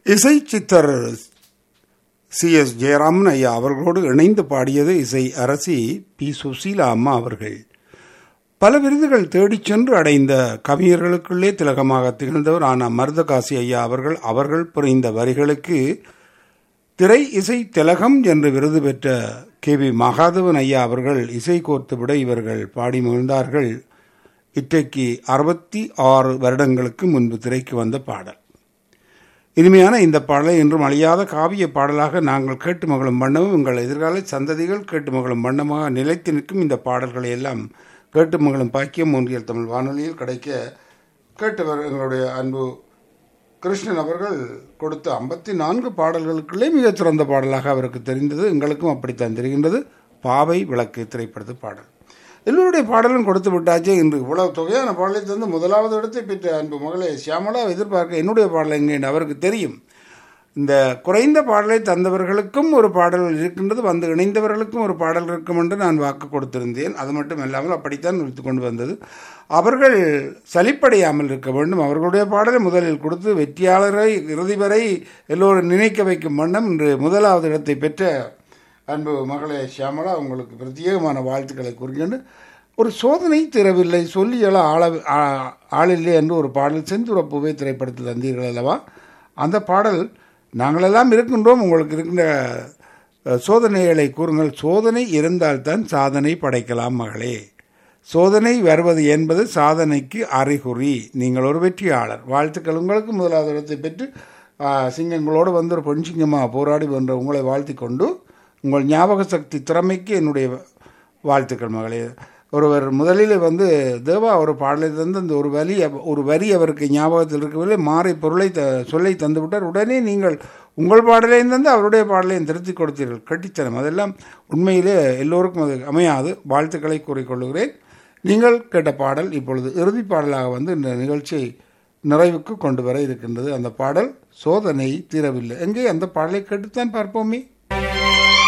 இசை சித்தர் C S Jayaraman ஐயா அவர்களோடு இணைந்து பாடியது இசை அரசி பி சுசீலா அம்மா அவர்கள் பல விருதுகள் தேடிச் சென்று அடைந்த கவிஞர்களுக்குள்ளே திலகமாக திகழ்ந்தவர் ஆனால் மருதகாசி ஐயா அவர்கள் அவர்கள் புரிந்த வரிகளுக்கு திரை இசை திலகம் என்று விருது பெற்ற கே வி மகாதவன் ஐயா அவர்கள் இசை கோர்த்துவிட இவர்கள் பாடி மகிழ்ந்தார்கள் இன்றைக்கு அறுபத்தி ஆறு வருடங்களுக்கு முன்பு திரைக்கு வந்த பாடல் இனிமையான இந்த பாடலை இன்றும் அழியாத காவிய பாடலாக நாங்கள் கேட்டு மகளும் வண்ணமும் உங்கள் எதிர்கால சந்ததிகள் கேட்டு மகளும் வண்ணமாக நிலைத்து நிற்கும் இந்த பாடல்களை எல்லாம் கேட்டு மகளும் பாக்கியம் ஒன்றியல் தமிழ் வானொலியில் கிடைக்க கேட்டவர் எங்களுடைய அன்பு கிருஷ்ணன் அவர்கள் கொடுத்த ஐம்பத்தி நான்கு பாடல்களுக்குள்ளே மிகச் சிறந்த பாடலாக அவருக்கு தெரிந்தது எங்களுக்கும் அப்படித்தான் தெரிகின்றது பாவை விளக்கு திரைப்படத்து பாடல் எல்லோருடைய பாடலும் கொடுத்து விட்டாச்சே இன்று இவ்வளவு தொகையான பாடலை தந்து முதலாவது இடத்தை பெற்ற அன்பு மகளே சியாமலா எதிர்பார்க்க என்னுடைய பாடல் எங்கே என்று அவருக்கு தெரியும் இந்த குறைந்த பாடலை தந்தவர்களுக்கும் ஒரு பாடல் இருக்கின்றது வந்து இணைந்தவர்களுக்கும் ஒரு பாடல் இருக்கும் என்று நான் வாக்கு கொடுத்திருந்தேன் அது மட்டும் இல்லாமல் அப்படித்தான் நிறுத்து கொண்டு வந்தது அவர்கள் சலிப்படையாமல் இருக்க வேண்டும் அவர்களுடைய பாடலை முதலில் கொடுத்து வெற்றியாளரை இறுதி வரை எல்லோரும் நினைக்க வைக்கும் வண்ணம் இன்று முதலாவது இடத்தை பெற்ற அன்பு மகளே ஷியாமலா உங்களுக்கு பிரத்யேகமான வாழ்த்துக்களை கூறுகின்ற ஒரு சோதனை திறவில்லை சொல்லியல ஆள ஆளில்லை என்று ஒரு பாடல் செந்துரப்பூவே திரைப்படத்தில் தந்தீர்கள் அல்லவா அந்த பாடல் நாங்களெல்லாம் இருக்கின்றோம் உங்களுக்கு இருக்கின்ற சோதனைகளை கூறுங்கள் சோதனை இருந்தால்தான் சாதனை படைக்கலாம் மகளே சோதனை வருவது என்பது சாதனைக்கு அறிகுறி நீங்கள் ஒரு வெற்றியாளர் வாழ்த்துக்கள் உங்களுக்கு முதலாவது இடத்தை பெற்று சிங்கங்களோடு வந்து ஒரு பொன் சிங்கமாக போராடி வென்ற உங்களை வாழ்த்தி கொண்டு உங்கள் ஞாபக சக்தி திறமைக்கு என்னுடைய வாழ்த்துக்கள் மகளே ஒருவர் முதலில் வந்து தேவா ஒரு பாடலை தந்து அந்த ஒரு வரி ஒரு வரி அவருக்கு ஞாபகத்தில் இருக்கவில்லை மாறி பொருளை த சொல்லை தந்து விட்டார் உடனே நீங்கள் உங்கள் பாடலையும் தந்து அவருடைய பாடலையும் திருத்தி கொடுத்தீர்கள் கட்டித்தனம் அதெல்லாம் உண்மையிலே எல்லோருக்கும் அது அமையாது வாழ்த்துக்களை கூறிக்கொள்கிறேன் நீங்கள் கேட்ட பாடல் இப்பொழுது இறுதி பாடலாக வந்து இந்த நிகழ்ச்சியை நிறைவுக்கு கொண்டு வர இருக்கின்றது அந்த பாடல் சோதனை தீரவில்லை எங்கே அந்த பாடலை கேட்டுத்தான் பார்ப்போமே